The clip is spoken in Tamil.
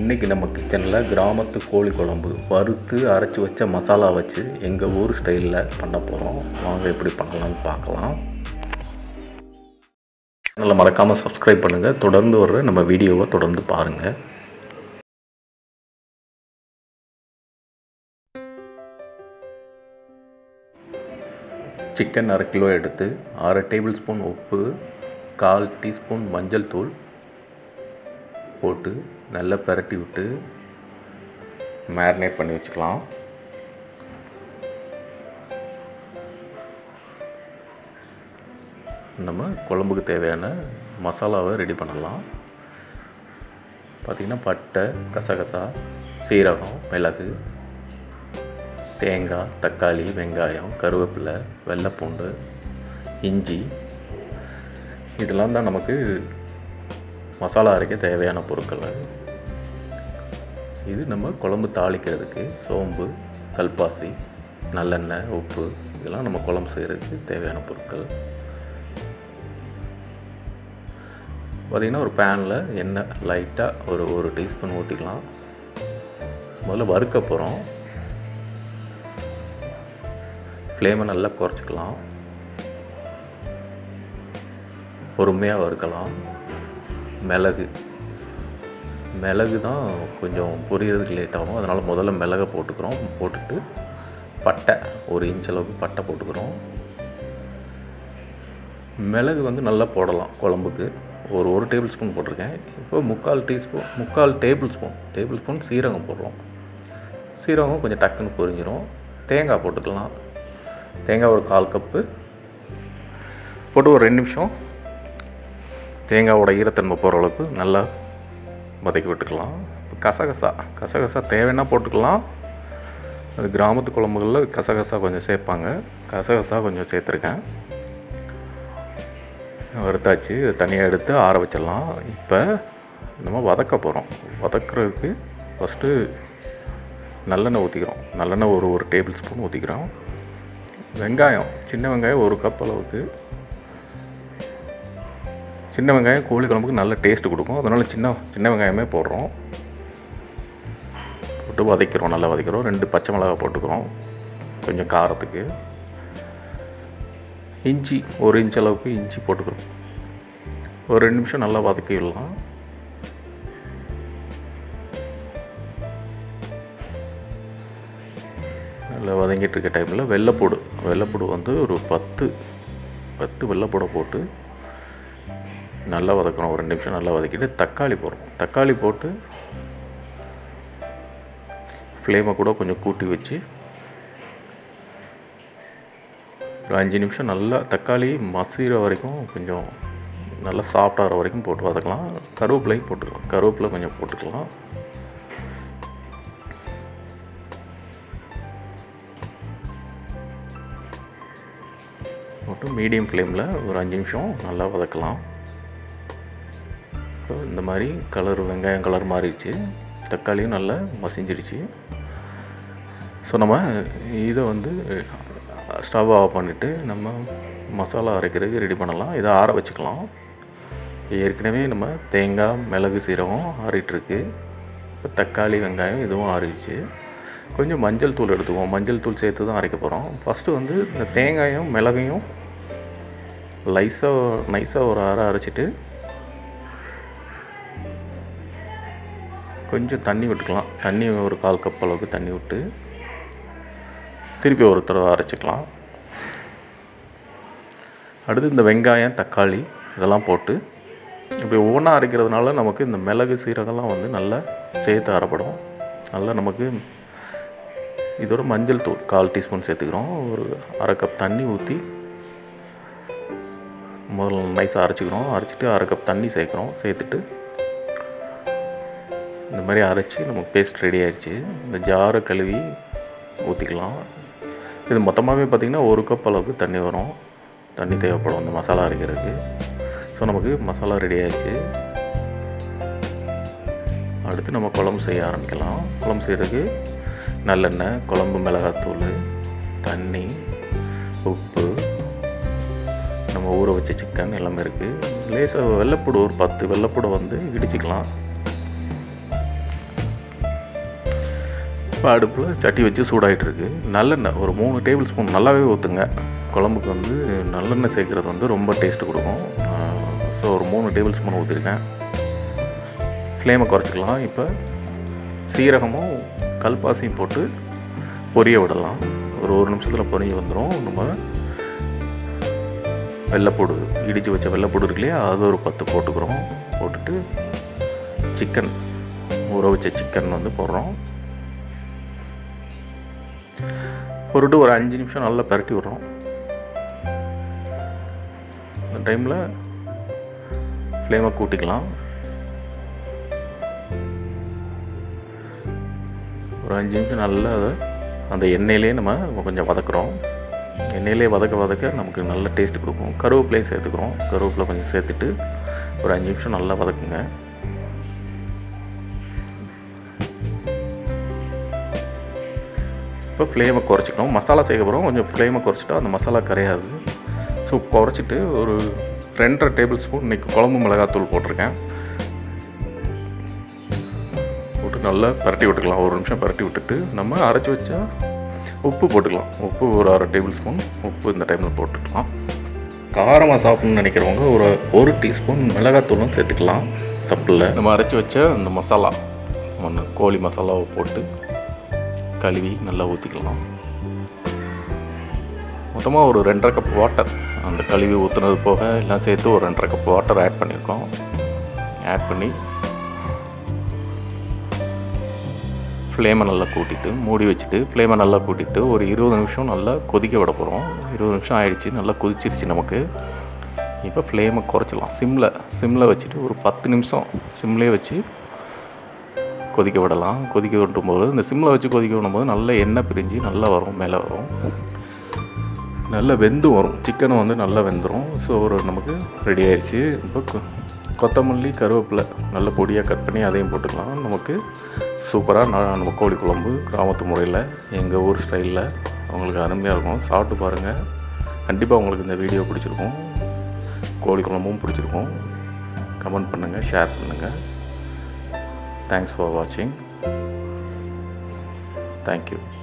இன்றைக்கி நம்ம கிச்சனில் கிராமத்து கோழி குழம்பு வறுத்து அரைச்சி வச்ச மசாலா வச்சு எங்கள் ஊர் ஸ்டைலில் பண்ண போகிறோம் வாங்க எப்படி பண்ணலாம்னு பார்க்கலாம் சேனலை மறக்காமல் சப்ஸ்கிரைப் பண்ணுங்கள் தொடர்ந்து வர்ற நம்ம வீடியோவை தொடர்ந்து பாருங்கள் சிக்கன் அரை கிலோ எடுத்து அரை டேபிள் ஸ்பூன் உப்பு கால் டீஸ்பூன் மஞ்சள் தூள் போட்டு நல்லா பிரட்டி விட்டு மேரினேட் பண்ணி வச்சுக்கலாம் நம்ம குழம்புக்கு தேவையான மசாலாவை ரெடி பண்ணலாம் பார்த்திங்கன்னா பட்டை கசகசா சீரகம் மிளகு தேங்காய் தக்காளி வெங்காயம் கருவேப்பிலை வெள்ளைப்பூண்டு இஞ்சி இதெல்லாம் தான் நமக்கு மசாலா அரைக்க தேவையான பொருட்கள் இது நம்ம குழம்பு தாளிக்கிறதுக்கு சோம்பு கல்பாசி நல்லெண்ணெய் உப்பு இதெல்லாம் நம்ம குழம்பு செய்கிறதுக்கு தேவையான பொருட்கள் பார்த்திங்கன்னா ஒரு பேனில் எண்ணெய் லைட்டாக ஒரு ஒரு டீஸ்பூன் ஊற்றிக்கலாம் முதல்ல வறுக்க போகிறோம் ஃப்ளேமை நல்லா குறைச்சிக்கலாம் பொறுமையாக வறுக்கலாம் மிளகு மிளகு தான் கொஞ்சம் பொரியறதுக்கு லேட் ஆகும் அதனால் முதல்ல மிளகை போட்டுக்கிறோம் போட்டுட்டு பட்டை ஒரு இன்ச் அளவுக்கு பட்டை போட்டுக்கிறோம் மிளகு வந்து நல்லா போடலாம் குழம்புக்கு ஒரு ஒரு டேபிள் ஸ்பூன் போட்டிருக்கேன் இப்போ முக்கால் டீஸ்பூன் முக்கால் டேபிள் ஸ்பூன் டேபிள் ஸ்பூன் சீரகம் போடுறோம் சீரகம் கொஞ்சம் டக்குன்னு பொரிஞ்சிரும் தேங்காய் போட்டுக்கலாம் தேங்காய் ஒரு கால் கப்பு போட்டு ஒரு ரெண்டு நிமிஷம் தேங்காவோட ஈரத்தன்மை போகிற அளவுக்கு நல்லா வதக்கி விட்டுக்கலாம் இப்போ கசகசா கசகசா தேவைன்னா போட்டுக்கலாம் அது கிராமத்து குழம்புகளில் கசகசா கொஞ்சம் சேர்ப்பாங்க கசகசா கொஞ்சம் சேர்த்துருக்கேன் வறுத்தாச்சு இதை தனியாக எடுத்து ஆற வச்சிடலாம் இப்போ நம்ம வதக்க போகிறோம் வதக்குறதுக்கு ஃபஸ்ட்டு நல்லெண்ணெய் ஊற்றிக்கிறோம் நல்லெண்ணெய் ஒரு ஒரு டேபிள் ஸ்பூன் ஊற்றிக்கிறோம் வெங்காயம் சின்ன வெங்காயம் ஒரு கப் அளவுக்கு சின்ன வெங்காயம் கோழி குழம்புக்கு நல்ல டேஸ்ட் கொடுக்கும் அதனால் சின்ன சின்ன வெங்காயமே போடுறோம் போட்டு வதக்கிறோம் நல்லா வதக்கிறோம் ரெண்டு பச்சை மிளகா போட்டுக்கிறோம் கொஞ்சம் காரத்துக்கு இஞ்சி ஒரு இன்ச் அளவுக்கு இஞ்சி போட்டுக்கிறோம் ஒரு ரெண்டு நிமிஷம் நல்லா வதக்கிடலாம் நல்லா வதங்கிட்டு இருக்க டைமில் வெள்ளைப்பூடு வெள்ளைப்பூடு வந்து ஒரு பத்து பத்து வெள்ளைப்பூடை போட்டு நல்லா வதக்கணும் ஒரு ரெண்டு நிமிஷம் நல்லா வதக்கிட்டு தக்காளி போடுறோம் தக்காளி போட்டு ஃப்ளேமை கூட கொஞ்சம் கூட்டி வச்சு ஒரு அஞ்சு நிமிஷம் நல்லா தக்காளி மசிகிற வரைக்கும் கொஞ்சம் நல்லா சாஃப்டாகிற வரைக்கும் போட்டு வதக்கலாம் கருவேப்பிலையும் போட்டுக்கலாம் கருவேப்பிலை கொஞ்சம் போட்டுக்கலாம் போட்டு மீடியம் ஃப்ளேமில் ஒரு அஞ்சு நிமிஷம் நல்லா வதக்கலாம் இப்போ இந்த மாதிரி கலர் வெங்காயம் கலர் மாறிடுச்சு தக்காளியும் நல்லா மசிஞ்சிருச்சு ஸோ நம்ம இதை வந்து ஸ்டவ் ஆஃப் பண்ணிவிட்டு நம்ம மசாலா அரைக்கிறதுக்கு ரெடி பண்ணலாம் இதை ஆற வச்சுக்கலாம் ஏற்கனவே நம்ம தேங்காய் மிளகு சீரகம் ஆறிட்டுருக்கு இப்போ தக்காளி வெங்காயம் இதுவும் ஆறிடுச்சு கொஞ்சம் மஞ்சள் தூள் எடுத்துக்குவோம் மஞ்சள் தூள் சேர்த்து தான் அரைக்க போகிறோம் ஃபஸ்ட்டு வந்து இந்த தேங்காயும் மிளகையும் லைஸாக நைஸாக ஒரு அரை அரைச்சிட்டு கொஞ்சம் தண்ணி விட்டுக்கலாம் தண்ணி ஒரு கால் கப் அளவுக்கு தண்ணி விட்டு திருப்பி ஒரு தடவை அரைச்சிக்கலாம் அடுத்து இந்த வெங்காயம் தக்காளி இதெல்லாம் போட்டு இப்படி ஒவ்வொன்றா அரைக்கிறதுனால நமக்கு இந்த மிளகு சீரகம்லாம் வந்து நல்லா சேர்த்து அரைப்படும் நல்லா நமக்கு இதோட மஞ்சள் தூள் கால் டீஸ்பூன் சேர்த்துக்கிறோம் ஒரு அரை கப் தண்ணி ஊற்றி முதல்ல நைஸாக அரைச்சிக்கிறோம் அரைச்சிட்டு அரை கப் தண்ணி சேர்க்குறோம் சேர்த்துட்டு இந்த மாதிரி அரைச்சி நமக்கு பேஸ்ட் ரெடி ஆயிடுச்சு இந்த ஜாரை கழுவி ஊற்றிக்கலாம் இது மொத்தமாகவே பார்த்திங்கன்னா ஒரு கப் அளவுக்கு தண்ணி வரும் தண்ணி தேவைப்படும் இந்த மசாலா அரைக்கிறதுக்கு ஸோ நமக்கு மசாலா ரெடி ஆயிடுச்சு அடுத்து நம்ம குழம்பு செய்ய ஆரம்பிக்கலாம் குழம்பு செய்கிறதுக்கு நல்லெண்ணெய் குழம்பு மிளகாத்தூள் தண்ணி உப்பு நம்ம ஊற வச்ச சிக்கன் எல்லாமே இருக்குது லேசாக வெள்ளைப்பூடு ஒரு பத்து வெள்ளைப்பூடை வந்து இடிச்சிக்கலாம் இப்போ அடுப்பில் சட்டி வச்சு சூடாகிட்டு இருக்கு நல்லெண்ணெய் ஒரு மூணு டேபிள் ஸ்பூன் நல்லாவே ஊற்றுங்க குழம்புக்கு வந்து நல்லெண்ணெய் சேர்க்குறது வந்து ரொம்ப டேஸ்ட் கொடுக்கும் ஸோ ஒரு மூணு டேபிள் ஸ்பூன் ஊற்றிருக்கேன் ஃப்ளேமை குறைச்சிக்கலாம் இப்போ சீரகமும் கல்பாசியும் போட்டு பொரிய விடலாம் ஒரு ஒரு நிமிஷத்தில் பொரிஞ்சு வந்துடும் நம்ம வெள்ளைப்பூடு இடித்து வச்ச வெள்ளைப்பூடு இருக்கு இல்லையா அது ஒரு பத்து போட்டுக்கிறோம் போட்டுட்டு சிக்கன் ஊற வச்ச சிக்கன் வந்து போடுறோம் போட்டுட்டு ஒரு அஞ்சு நிமிஷம் நல்லா பரட்டி விட்றோம் இந்த டைமில் ஃப்ளேமை கூட்டிக்கலாம் ஒரு அஞ்சு நிமிஷம் நல்லா அதை அந்த எண்ணெயிலே நம்ம கொஞ்சம் வதக்குறோம் எண்ணெயிலே வதக்க வதக்க நமக்கு நல்ல டேஸ்ட் கொடுக்கும் கருவேப்பிலையும் சேர்த்துக்கிறோம் கருவேப்பிலை கொஞ்சம் சேர்த்துட்டு ஒரு அஞ்சு நிமிஷம் நல்லா வதக்குங்க இப்போ ஃப்ளேமை குறைச்சிக்கணும் மசாலா சேர்க்க போகிறோம் கொஞ்சம் ஃப்ளேமை குறைச்சிட்டா அந்த மசாலா கரையாது ஸோ குறைச்சிட்டு ஒரு ரெண்டரை டேபிள் ஸ்பூன் இன்றைக்கி குழம்பு மிளகாத்தூள் போட்டிருக்கேன் போட்டு நல்லா பரட்டி விட்டுக்கலாம் ஒரு நிமிஷம் பரட்டி விட்டுட்டு நம்ம அரைச்சி வச்சா உப்பு போட்டுக்கலாம் உப்பு ஒரு அரை டேபிள் ஸ்பூன் உப்பு இந்த டைமில் போட்டுக்கலாம் காரமாக சாப்பிட்ணுன்னு நினைக்கிறவங்க ஒரு ஒரு டீஸ்பூன் மிளகாத்தூளும் சேர்த்துக்கலாம் தப்பில்லை நம்ம அரைச்சி வச்ச அந்த மசாலா ஒன்று கோழி மசாலாவை போட்டு கழுவி நல்லா ஊற்றிக்கலாம் மொத்தமாக ஒரு ரெண்டரை கப் வாட்டர் அந்த கழுவி ஊற்றுனது போக எல்லாம் சேர்த்து ஒரு ரெண்டரை கப் வாட்டர் ஆட் பண்ணியிருக்கோம் ஆட் பண்ணி ஃப்ளேமை நல்லா கூட்டிட்டு மூடி வச்சுட்டு ஃப்ளேமை நல்லா கூட்டிட்டு ஒரு இருபது நிமிஷம் நல்லா கொதிக்க விட போகிறோம் இருபது நிமிஷம் ஆயிடுச்சு நல்லா கொதிச்சிருச்சு நமக்கு இப்போ ஃப்ளேமை குறைச்சிடலாம் சிம்மில் சிம்மில் வச்சுட்டு ஒரு பத்து நிமிஷம் சிம்லேயே வச்சு கொதிக்க விடலாம் கொதிக்க விட்டும்போது இந்த சிம்மில் வச்சு கொதிக்க விடும்போது நல்ல எண்ணெய் பிரிஞ்சு நல்லா வரும் மேலே வரும் நல்லா வெந்து வரும் சிக்கனும் வந்து நல்லா வெந்துடும் ஸோ ஒரு நமக்கு ரெடி ஆயிடுச்சு இப்போ கொ- கொத்தமல்லி கருவேப்பிலை நல்ல பொடியாக கட் பண்ணி அதையும் போட்டுக்கலாம் நமக்கு சூப்பராக நான் நம்ம கோழி குழம்பு கிராமத்து முறையில் எங்கள் ஊர் ஸ்டைலில் அவங்களுக்கு அருமையாக இருக்கும் சாப்பிட்டு பாருங்கள் கண்டிப்பாக உங்களுக்கு இந்த வீடியோ பிடிச்சிருக்கும் கோழி குழம்பும் பிடிச்சிருக்கும் கமெண்ட் பண்ணுங்கள் ஷேர் பண்ணுங்கள் தேங்க்ஸ் ஃபார் வாட்சிங் தேங்க்யூ